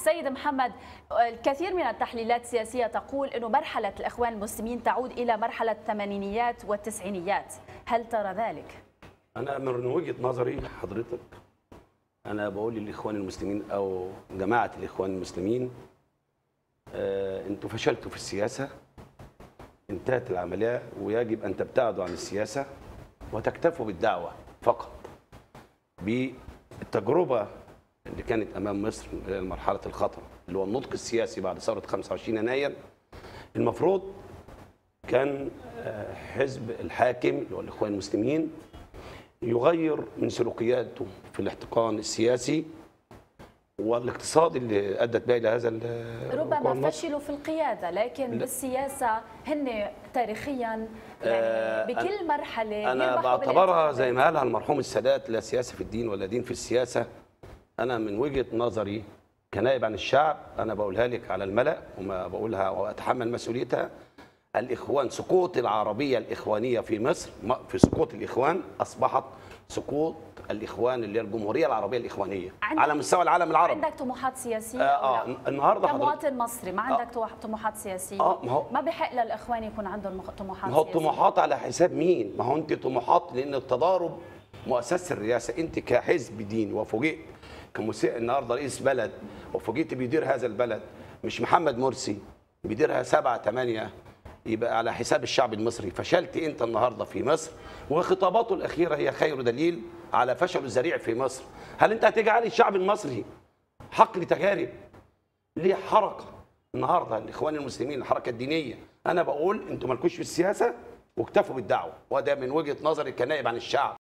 سيد محمد الكثير من التحليلات السياسية تقول أنه مرحلة الإخوان المسلمين تعود إلى مرحلة الثمانينيات والتسعينيات هل ترى ذلك؟ انا من وجهه نظري حضرتك انا بقول للاخوان المسلمين او جماعه الاخوان المسلمين آه انتوا فشلتوا في السياسه انتهت العمليه ويجب ان تبتعدوا عن السياسه وتكتفوا بالدعوه فقط بالتجربه اللي كانت امام مصر مرحله الخطر اللي هو النطق السياسي بعد ثوره 25 يناير المفروض كان آه، حزب الحاكم اللي هو الاخوان المسلمين يغير من سلوكياته في الاحتقان السياسي والاقتصادي اللي ادت بها الى هذا ال- ربما الوقوع فشلوا في القيادة لكن لا. بالسياسة هن تاريخيا آه، يعني بكل مرحلة انا يربحوا بعتبرها بالانتخابات. زي ما قالها المرحوم السادات لا سياسه في الدين ولا دين في السياسه انا من وجهه نظري كنائب عن الشعب انا بقولها لك على الملا وما بقولها واتحمل مسؤوليتها الاخوان سقوط العربيه الاخوانيه في مصر م- في سقوط الاخوان اصبحت سقوط الاخوان اللي هي الجمهوريه العربيه الاخوانيه عندك- على مستوى العالم العربي عندك طموحات سياسية آه، أو آه، لا؟ النهارده حضرتك كمواطن مصري ما عندك طموحات سياسية آه، ما هو- ما بحق للإخوان يكون عندهم مخ- طموحات ما هو سياسية الطموحات على حساب مين؟ ما هو انت طموحات لان التضارب مؤسسه الرئاسه انت كحزب ديني وفوجئت كمسيء النهارده رئيس بلد وفوجئت بيدير هذا البلد مش محمد مرسي بيديرها سبعة ثمانية يبقى على حساب الشعب المصري فشلت انت النهارده في مصر وخطاباته الاخيره هي خير دليل على فشله الذريع في مصر هل انت هتجعل الشعب المصري حقل تجارب ليه حركه النهارده الاخوان المسلمين الحركه الدينيه انا بقول انتوا مالكوش في السياسه واكتفوا بالدعوه وده من وجهه نظري كنائب عن الشعب